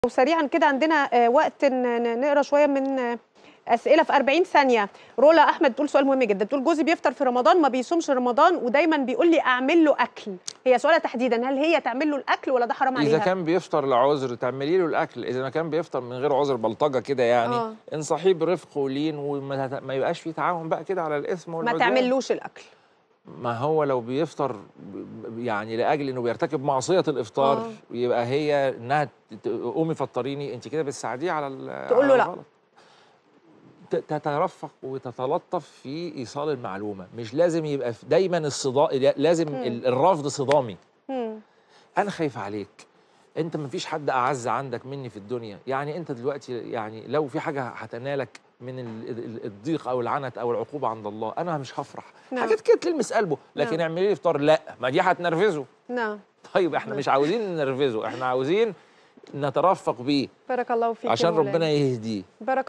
وسريعا كده عندنا آه، وقت ن- ن- نقرا شويه من آه، اسئله في 40 ثانيه رولا احمد بتقول سؤال مهم جدا بتقول جوزي بيفطر في رمضان ما بيصومش رمضان ودايما بيقول لي اعمل له اكل هي سؤالها تحديدا هل هي تعمل له الاكل ولا ده حرام اذا عليها كان بيفطر لعذر تعملي له الاكل اذا ما كان بيفطر من غير عذر بلطجه كده يعني آه. انصحيه برفق ولين وما ت- ما يبقاش فيه تعاون بقى كده على الاثم ما والعدوان تعملوش الاكل ما هو لو بيفطر ب- ب- يعني لاجل انه بيرتكب معصيه الافطار آه. يبقى هي انها ت- قومي فطريني انت كده بتساعديه على ال- تقول له على لا. الغلط. ت- تترفق وتتلطف في ايصال المعلومه مش لازم يبقى في- دايما الصدام لازم ال- الرفض صدامي مم. انا خايف عليك انت ما فيش حد اعز عندك مني في الدنيا يعني انت دلوقتي يعني لو في حاجه هتنالك من ال- ال- الضيق او العنت او العقوبه عند الله انا مش هفرح نعم. حاجات كده تلمس قلبه لكن نعم. اعملي لي افطار لا ما دي هتنرفزه نعم طيب احنا مش عاوزين ننرفزه احنا عاوزين نترفق بيه بارك الله فيك يا عشان مولانا. ربنا يهديه بارك